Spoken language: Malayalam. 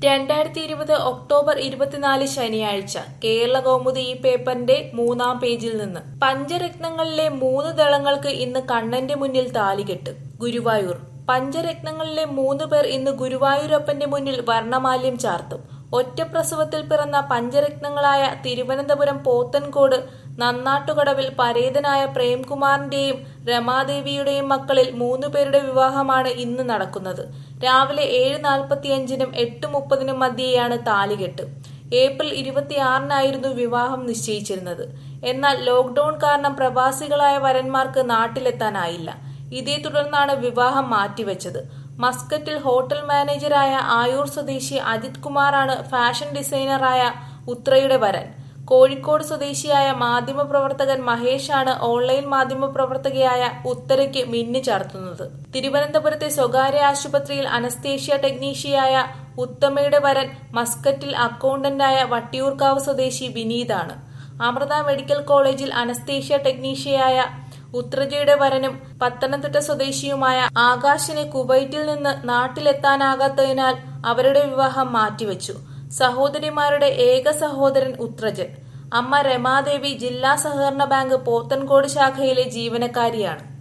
രണ്ടായിരത്തി ഇരുപത് ഒക്ടോബർ ഇരുപത്തിനാല് ശനിയാഴ്ച കേരള കൗമുദി ഈ പേപ്പറിന്റെ മൂന്നാം പേജിൽ നിന്ന് പഞ്ചരത്നങ്ങളിലെ മൂന്ന് ദളങ്ങൾക്ക് ഇന്ന് കണ്ണന്റെ മുന്നിൽ താലികെട്ട് ഗുരുവായൂർ പഞ്ചരത്നങ്ങളിലെ മൂന്ന് പേർ ഇന്ന് ഗുരുവായൂരപ്പന്റെ മുന്നിൽ വർണ്ണമാല്യം ചാർത്തും ഒറ്റപ്രസവത്തിൽ പിറന്ന പഞ്ചരത്നങ്ങളായ തിരുവനന്തപുരം പോത്തൻകോട് നന്നാട്ടുകടവിൽ പരേതനായ പ്രേംകുമാറിന്റെയും രമാദേവിയുടെയും മക്കളിൽ മൂന്നു പേരുടെ വിവാഹമാണ് ഇന്ന് നടക്കുന്നത് രാവിലെ ഏഴ് നാൽപ്പത്തിയഞ്ചിനും എട്ട് മുപ്പതിനും മധ്യേയാണ് താലികെട്ട് ഏപ്രിൽ ഇരുപത്തിയാറിനായിരുന്നു വിവാഹം നിശ്ചയിച്ചിരുന്നത് എന്നാൽ ലോക്ഡൌൺ കാരണം പ്രവാസികളായ വരന്മാർക്ക് നാട്ടിലെത്താനായില്ല ഇതേ തുടർന്നാണ് വിവാഹം മാറ്റിവെച്ചത് മസ്കറ്റിൽ ഹോട്ടൽ മാനേജരായ ആയൂർ സ്വദേശി അജിത് കുമാറാണ് ഫാഷൻ ഡിസൈനറായ ഉത്രയുടെ വരൻ കോഴിക്കോട് സ്വദേശിയായ മാധ്യമപ്രവർത്തകൻ മഹേഷാണ് ഓൺലൈൻ മാധ്യമപ്രവർത്തകയായ ഉത്തരയ്ക്ക് മിന്നു ചാർത്തുന്നത് തിരുവനന്തപുരത്തെ സ്വകാര്യ ആശുപത്രിയിൽ അനസ്തേഷ്യ ടെക്നീഷ്യയായ ഉത്തമയുടെ വരൻ മസ്കറ്റിൽ അക്കൗണ്ടന്റായ വട്ടിയൂർക്കാവ് സ്വദേശി വിനീതാണ് അമൃത മെഡിക്കൽ കോളേജിൽ അനസ്തേഷ്യ ടെക്നീഷ്യയായ ഉത്രജയുടെ വരനും പത്തനംതിട്ട സ്വദേശിയുമായ ആകാശിന് കുവൈറ്റിൽ നിന്ന് നാട്ടിലെത്താനാകാത്തതിനാൽ അവരുടെ വിവാഹം മാറ്റിവെച്ചു സഹോദരിമാരുടെ ഏക സഹോദരൻ ഉത്രജൻ അമ്മ രമാദേവി ജില്ലാ സഹകരണ ബാങ്ക് പോത്തൻകോട് ശാഖയിലെ ജീവനക്കാരിയാണ്